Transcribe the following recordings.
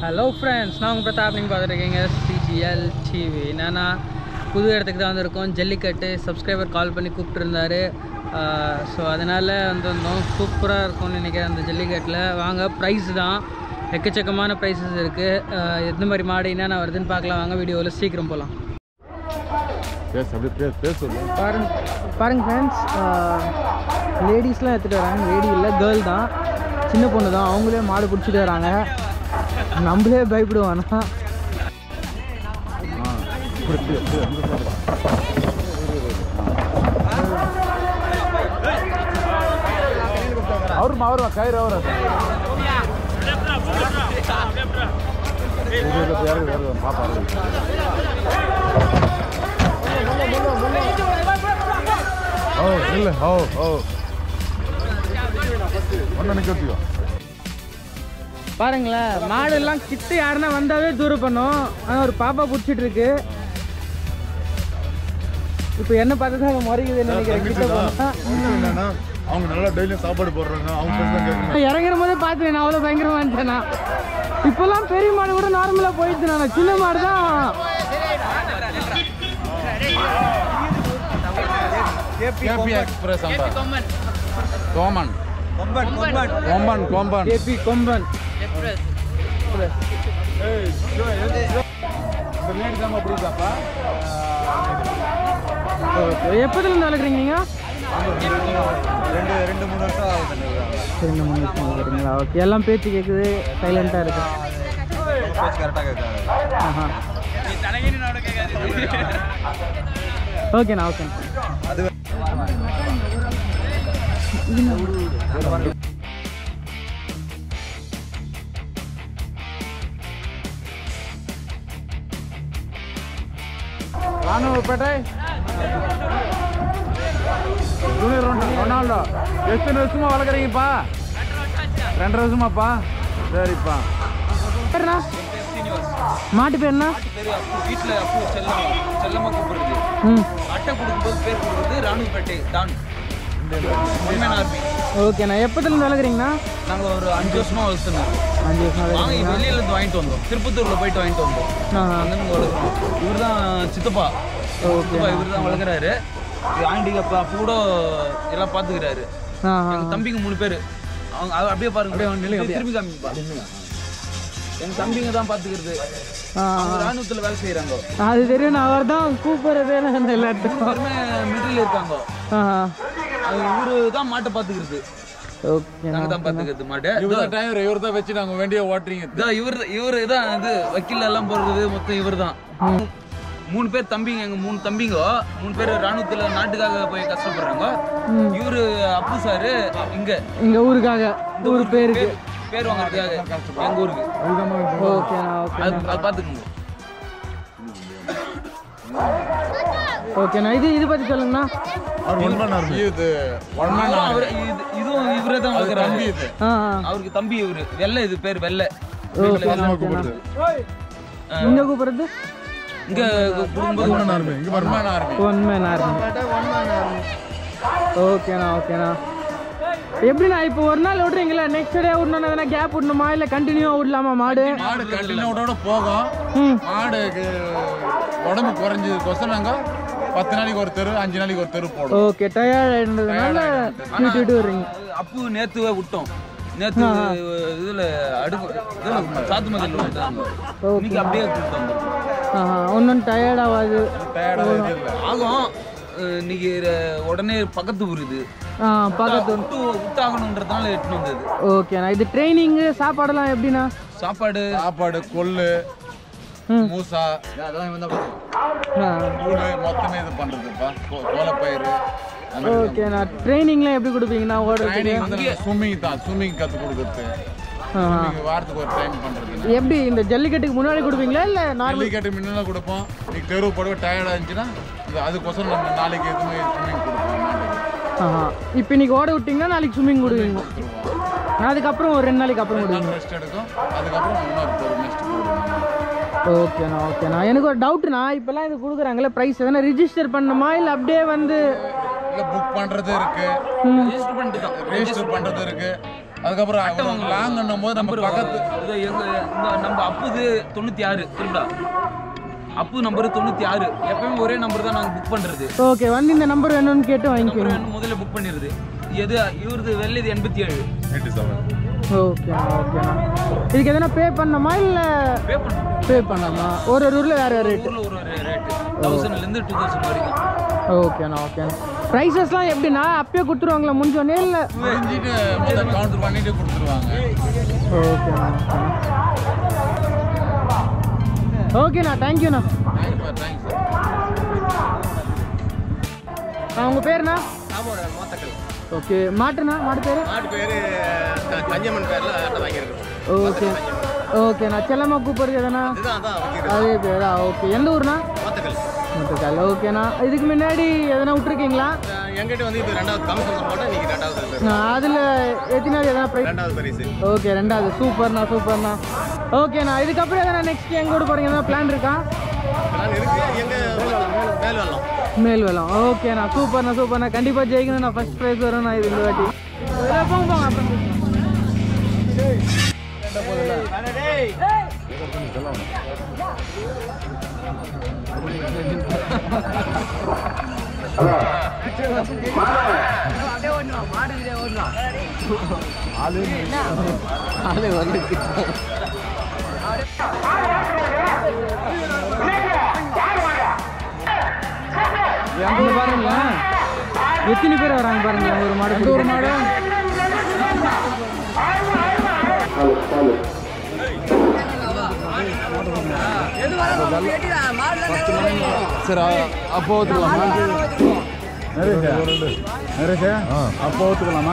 Hello friends நான் உங்கள் பிரதாப் நீங்கள் பார்த்துருக்கீங்க சிஜிஎல் டிவி என்னென்னா புது இடத்துக்கு தான் வந்திருக்கோம் ஜல்லிக்கட்டு சப்ஸ்கிரைபர் கால் பண்ணி கூப்பிட்டுருந்தாரு ஸோ அதனால் வந்திருந்தோம் சூப்பராக இருக்கும்னு நினைக்கிறேன் அந்த ஜல்லிக்கட்டில் வாங்க ப்ரைஸ் தான் எக்கச்சக்கமான ப்ரைஸஸ் இருக்குது எந்த மாதிரி மாடு என்னென்ன வருதுன்னு பார்க்கலாம் வாங்க வீடியோவில் சீக்கிரம் போகலாம் பேசு அப்படியே பேசு பேசு பாருங்க பாருங்க ஃப்ரெண்ட்ஸ் லேடிஸ்லாம் எடுத்துகிட்டு வராங்க லேடி இல்லை கேர்ள் தான் சின்ன பொண்ணு தான் அவங்களே மாடு பிடிச்சிட்டு வராங்க நம்மளே பயப்படுவோம் ஆனால் ஆ இப்படி இப்படி இப்படி அங்கே பாரு. ಅವ್ರು ಅವ್ರ ಕೈರು ಅವ್ರ ಯಾರು ಯಾರು ಪಾಪ ಹೌ ಇಲ್ಲ ಹೌ ಹೌ ஒன்று நிற்கத்தியோ பாருங்களேன் மாடெல்லாம் கிட்ட யாருன்னா வந்தாவே தூரம் பண்ணும் ஆனால் ஒரு பாப்பா பிடிச்சிட்டு இருக்கு இப்போ என்ன பார்த்தா தான் முறைக்குதுன்னு நினைக்கிறேன் கிட்ட போனா என்னன்னா அவங்க நல்லா டெய்லியும் சாப்பாடு போடுறாங்க அவங்க பேர் தான் கேட்கணும் இறங்குற போதே பார்த்தேன் நான் அவ்வளோ பயங்கரமா இருந்துச்சேண்ணா இப்போல்லாம் பெரிய மாடு கூட நார்மலாக போயிடுச்சு நான் சின்ன மாடு தான் கேபி எக்ஸ்பிரஸ் அந்த கோமன் கோம்பன் கோம்பன் ஏபி கொம்பன் இந்த லேடி தான் அப்படிதாப்பா ஓகே எப்போதுலேருந்து வளர்க்குறீங்க நீங்கள் ரெண்டு ரெண்டு மூணு வருஷம் ஆகுது ரெண்டு மூணு வருஷம் வளர்க்குறீங்களா ஓகே எல்லாம் பேச்சு கேட்குது சைலண்ட்டாக இருக்கு கரெக்டாக கேட்காது ஆஹா ஓகேண்ணா ஓகேண்ணா ராணுவப்பேட்டை ஜூனியர் ரொனா- ரொனால்டோ எத்தனை வருஷமா வளர்க்குறீங்கப்பா ரெண்டரை வருஷமாப்பா சரிப்பா பேருண்ணா மாட்டு பேருண்ணா வீட்டில் அப்போ செல்லம் செல்லமாக கூப்பிடுறது ம் அட்டை கொடுக்கும்போது பேர் கொடுக்குறது ராணுவப்பேட்டை டான் உண்மையான ஆர்மி ஓகேண்ணா எப்போதுலேருந்து வளர்க்குறீங்கண்ணா நாங்கள் ஒரு அஞ்சு வருஷமா வளர்த்துனோம் அஞ்சு வருஷம் வாங்கி வளர்க்குறீங்களா வெளியில இருந்து வாங்கிட்டு வந்தோம் திருப்பத்தூரில் போயிட்டு வாங்கிட்டு வந்தோம் ஆஹா அங்கேருந்து வளர்க்குறோம் இவர் தான் சித்தப்பா சித்தப்பா இவர் தான் வளர்க்குறாரு ஆண்டிகப்பா கூட எல்லாம் பார்த்துக்கிறாரு ஆஹா எங்கள் தம்பிங்க மூணு பேர் அவங்க அது அப்படியே பாருங்க அப்படியே திரும்பி காமிப்பா எங்கள் தம்பிங்க தான் பார்த்துக்கிறது அவங்க ராணுவத்தில் வேலை செய்கிறாங்க அது தெரியும் நான் அவர் தான் கூப்பிட்றதே நான் எல்லா இடத்துக்கும் எல்லாருமே மிடில் இருக்காங்க ஆஹா அது இவரு தான் மாட்டை பார்த்துக்கிறது ஓகேண்ணா நாங்க தான் பார்த்துக்கிறது மாட்டை இவர் தான் டிரைவர் இவர் தான் வச்சு நாங்கள் வேண்டிய ஓட்டுறீங்க இதான் இவர் இவர் தான் இது வக்கீல் எல்லாம் போடுறது மொத்தம் இவர் தான் மூணு பேர் தம்பிங்க எங்க மூணு தம்பிங்க மூணு பேர் ராணுவத்துல நாட்டுக்காக போய் கஷ்டப்படுறாங்க இவரு அப்பு சாரு இங்க எங்கள் ஊருக்காக ஊர் பேருக்கு பேர் பேர் வாங்குறதுக்காக எங்க ஊருக்கு ஓகேண்ணா ஓகே அது அது பார்த்துக்கோங்க ஓகேண்ணா இது இது பற்றி சொல்லுங்கண்ணா அவர் ஒன் மேன் ஆர்மி இது ஒன் மேன் அவரு இது இதுவும் இவரே தான் வளர்க்குறாரு இது ஆ ஆ அவருக்கு தம்பி இவரு வெள்ளை இது பேர் வெள்ளை ஓகேண்ணா கூப்பிடுது இங்கே கூப்பிட்றது இங்க குடும்பம் ஒன் மேன் ஆர்மி இங்கே one man army one man army ஓகேண்ணா ஓகேண்ணா எப்படிண்ணா இப்போ ஒரு நாள் விட்றீங்களா நெக்ஸ்ட் டே விடணும் எதனா கேப் விடணுமா இல்லை கண்டினியூவாக விடலாமா மாடு மாடு கண்டினியூடோட போகும் ம் மாடுக்கு உடம்பு குறைஞ்சதுக்கோசரம் நாங்கள் பத்து நாளைக்கு ஒரு தெரு அஞ்சு நாளைக்கு ஒரு தெரு போடுவோம் ஓகே டயர்டுன்றதுனால விட்டு விட்டு வர்றீங்க அப்பு நேத்துவே விட்டோம் நேத்து இதுல அடுப்பு இதுல சாத்து மதில் விட்டாங்க இன்னைக்கு அப்படியே விட்டோம் ஆஹா ஒன்றும் டயர்ட் ஆகாது டயர்டாக இல்லை ஆகும் அஹ் இன்னைக்கு ர- உடனே பக்கத்து ஊர் இது ஆ பக்கத்து விட்டு விட்டாகணுன்றதுனால எட்டுன்னு வந்தது ஓகேண்ணா இது ட்ரைனிங்கு சாப்பாடெல்லாம் எப்படிண்ணா சாப்பாடு சாப்பாடு கொள்ளு ம். மூசா ஆ கூழ் மொத்தமே இது பண்றதுப்பா கோ- கோலப்பயிறு ஓகேண்ணா ட்ரைனிங்லாம் எப்படி கொடுப்பீங்கண்ணா ஓடுறதுக்கு ட்ரைனிங் வந்து ஸ்விம்மிங் தான் ஸ்விம்மிங் கற்றுக் கொடுக்குறது ஆஹா. ஸ்விம்மிங் வாரத்துக்கு ஒரு டைம் பண்றது எப்படி இந்த ஜல்லிக்கட்டுக்கு முன்னாடி கொடுப்பீங்களா இல்லை நார்மல் ஜல்லிக்கட்டு முன்னால கொடுப்போம் நீ தெருவு போடவே டயர்டாக இருந்துச்சுன்னா இந்த அதுக்கோசரம் நம்ம நாளைக்கு எதுவுமே ஸ்விம்மிங் கொடுப்போம் மாட்டுக்கு ஆஹா இப்போ இன்னைக்கு ஓட விட்டிங்கன்னா நாளைக்கு ஸ்விம்மிங் கொடுவீங்க கொடுத்துருவோம் அதுக்கப்புறம் ஒரு ரெண்டு நாளைக்கு அப்புறம் கொடுவீங்க ரெஸ்ட் எடுக்கும் அதுக்கப்புறம் இன்னொரு தெரு நெக்ஸ்ட் போடுவோம் ஓகேண்ணா ஓகேண்ணா எனக்கு ஒரு டவுட்ண்ணா இப்போல்லாம் இது கொடுக்குறாங்களே ப்ரைஸ் எதனா ரிஜிஸ்டர் பண்ணணுமா இல்லை அப்படியே வந்து இல்லை புக் பண்ணுறது இருக்கு ரெஜிஸ்டர் பண்ணிட்டு தான் ரெஜிஸ்டர் பண்ணுறது இருக்கு அதுக்கப்புறம் லாங்ன்னும் போது நம்ம பக்கத்து இது எங்க இந்த நம்ம அப்புது தொண்ணூத்தி ஆறு திருடா அப்பு நம்பர் தொண்ணூத்தி ஆறு எப்பயுமே ஒரே நம்பர் தான் நாங்க புக் பண்றது ஓகே வந்து இந்த நம்பர் வேணும்னு கேட்டு நம்பர் வாங்கிக்கோங்க வேணும் முதல்ல புக் பண்ணிடுது எது இவரது வெள்ளது எண்பத்தி ஏழு எயிட்டி செவன் ஓகேண்ணா ஓகேண்ணா இதுக்கு எதனா பே பண்ணணுமா இல்லை பே பண்ணுறோம் பே பண்ணலாமா ஒரு ஒரு ஊரில் வேறு வேறு ரேட்டு ஊரில் ஒரு ஒரு ரேட்டு தௌசண்ட்லேருந்து டூ தௌசண்ட் வரைக்கும் ஓகேண்ணா ஓகேண்ணா ப்ரைஸஸ்லாம் எப்படிண்ணா அப்பயே கொடுத்துருவாங்களா முடிஞ்சோடனே இல்லை முடிஞ்சிட்டு முதல்ல கவுண்டர் பண்ணிட்டு கொடுத்துருவாங்க ஓகேண்ணா ஓகேண்ணா ஓகேண்ணா தேங்க்யூண்ணா தேங்க்ஸ் தேங்க்ஸ் உங்கள் பேருண்ணா ஓகே மாட்டுண்ணா மாட்டு பேர் மாட்டு பேர் கஞ்சம்மன் பேரில் அட்டை வாங்கியிருக்கோம் ஓகே ஓகேண்ணா செல்லம்மா கூப்பிடுறது எதனா இதுதான் அதான் வைக்கிறது அதே பேரா ஓகே எந்த ஊர்ண்ணா மொத்தக்கல் முத்துக்கால் ஓகேண்ணா இதுக்கு முன்னாடி எதனா விட்ருக்கீங்களா எங்கிட்ட வந்து இது ரெண்டாவது கமிஷன் போட்டால் இன்னைக்கு ரெண்டாவது இது. அதில் எத்தனாவது எதனா ப்ரைஸ் ரெண்டாவது பரிசு ஓகே ரெண்டாவது சூப்பர்ண்ணா சூப்பர்ண்ணா ஓகேண்ணா இதுக்கப்புறம் எதனா நெக்ஸ்ட் எங்க கூட போகிறீங்க எதனா பிளான் இருக்கா பிளான் இருக்கு எங்க மேல் வரலாம் மேல் வேலம் ஓகேண்ணா சூப்பர்ண்ணா சூப்பர்ண்ணா கண்டிப்பாக ஜெயிக்கணும் நான் ஃபர்ஸ்ட் ப்ரைஸ் வரும் நான் இது இந்த வாட்டி இதெல்லாம் போங்க போங்க அப்புறம் பேசலாம். அங்கே பாருங்க எத்தனை பேர் வராங்க பாருங்க ஒரு மாடு ஒரு மாடு சரி அப்போ ஒத்துக்கலாமா நரேஷா அப்போ ஒத்துக்கலாமா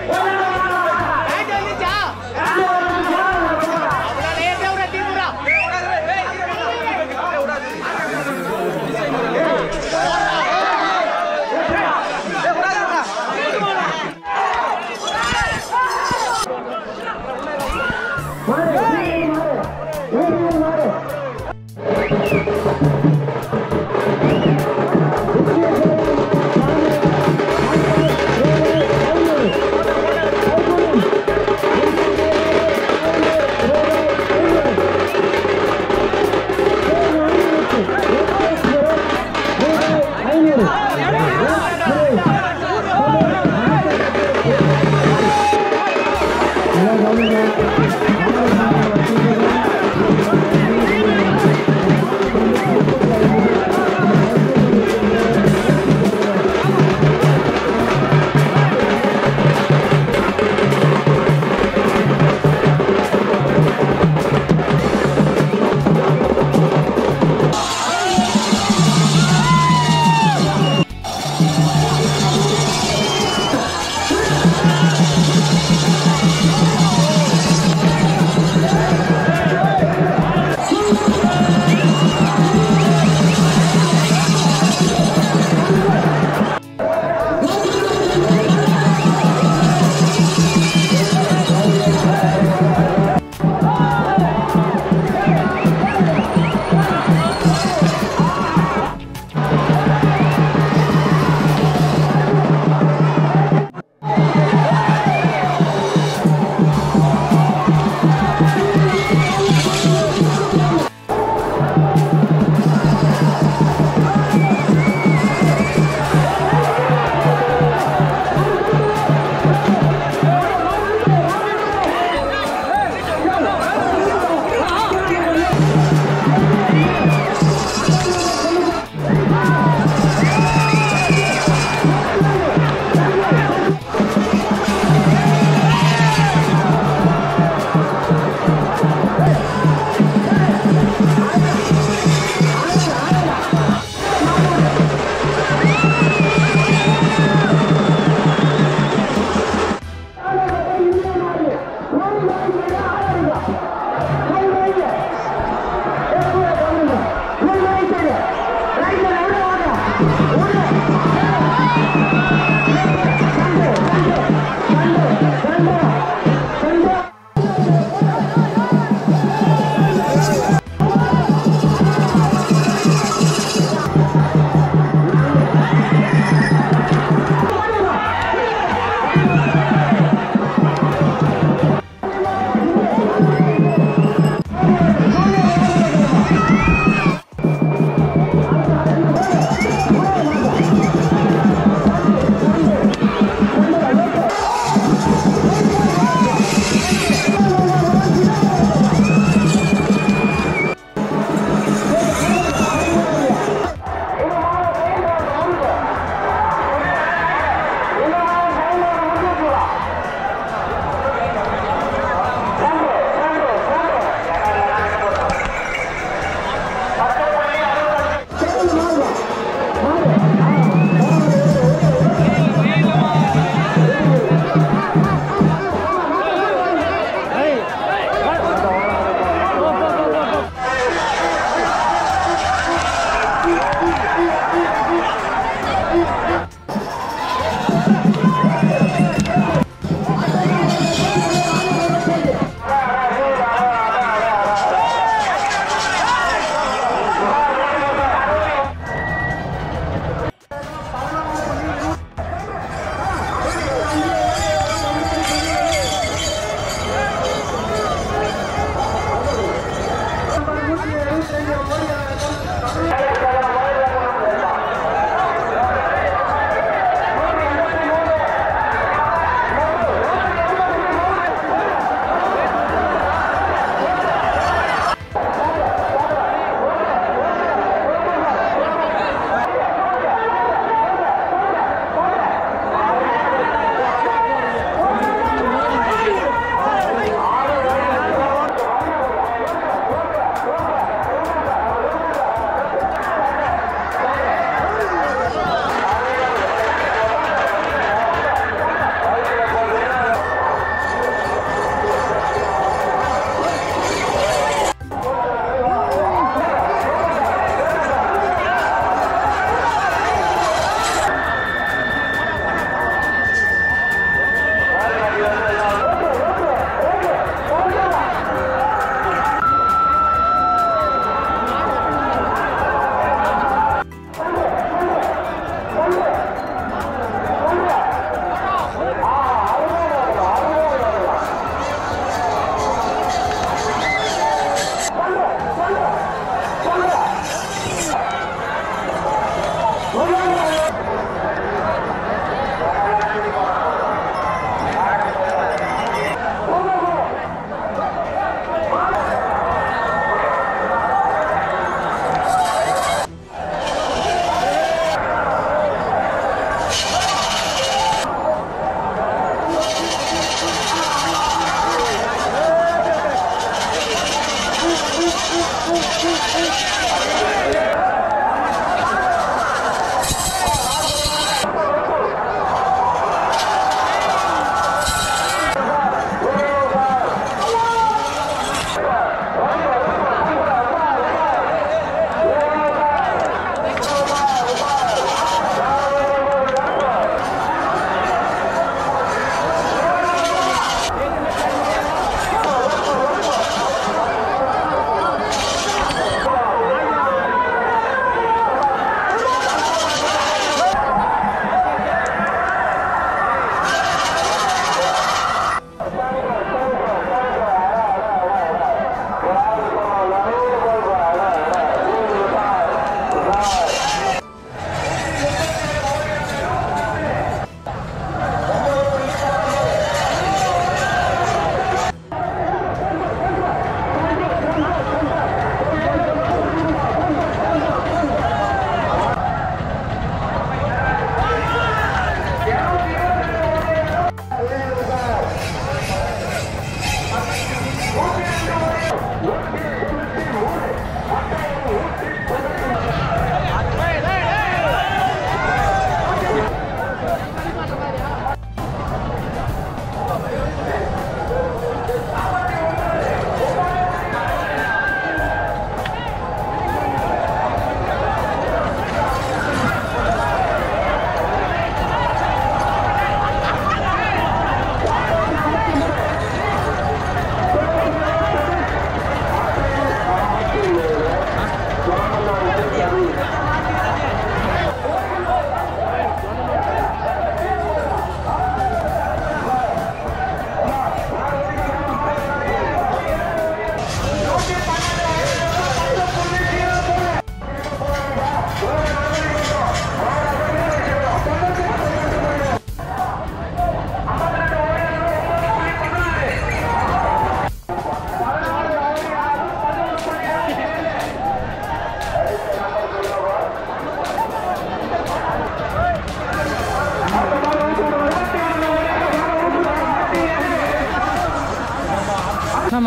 Ahora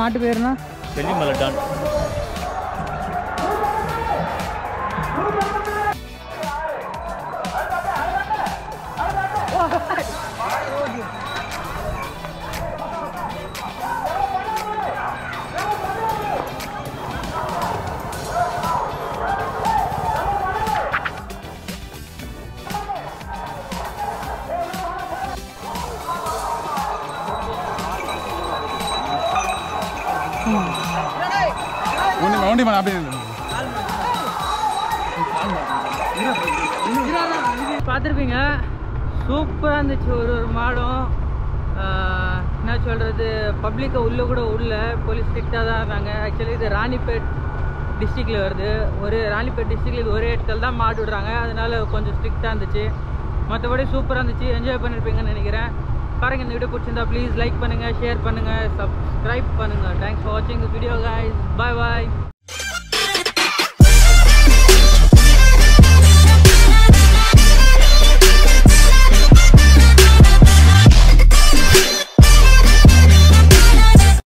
மாட்டு பேருனா வெள்ளிமலை டான் ஒன்று வண்டி மேலே அப்படியே நில்லு. பார்த்துருப்பீங்க சூப்பராக இருந்துச்சு ஒரு ஒரு மாடும் ஆஹ், என்ன சொல்கிறது பப்ளிக்கை உள்ளே கூட உள்ள போலீஸ் ஸ்ட்ரிக்டாக தான் இருந்தாங்க ஆக்சுவலி இது ராணிப்பேட் டிஸ்ட்ரிக்டில் வருது ஒரு ராணிப்பேட் டிஸ்ட்ரிக்டில் இது ஒரே இடத்துல தான் மாடு விடுறாங்க அதனால கொஞ்சம் ஸ்ட்ரிக்டாக இருந்துச்சு மற்றபடி சூப்பராக இருந்துச்சு என்ஜாய் பண்ணியிருப்பீங்கன்னு நினைக்கிறேன் பாருங்கள் இந்த வீடியோ பிடிச்சிருந்தா ப்ளீஸ் லைக் பண்ணுங்கள் ஷேர் பண்ணுங்கள் சப்ஸ்கிரைப் பண்ணுங்கள் தேங்க்ஸ் ஃபார் வாட்சிங் this video guys bye bye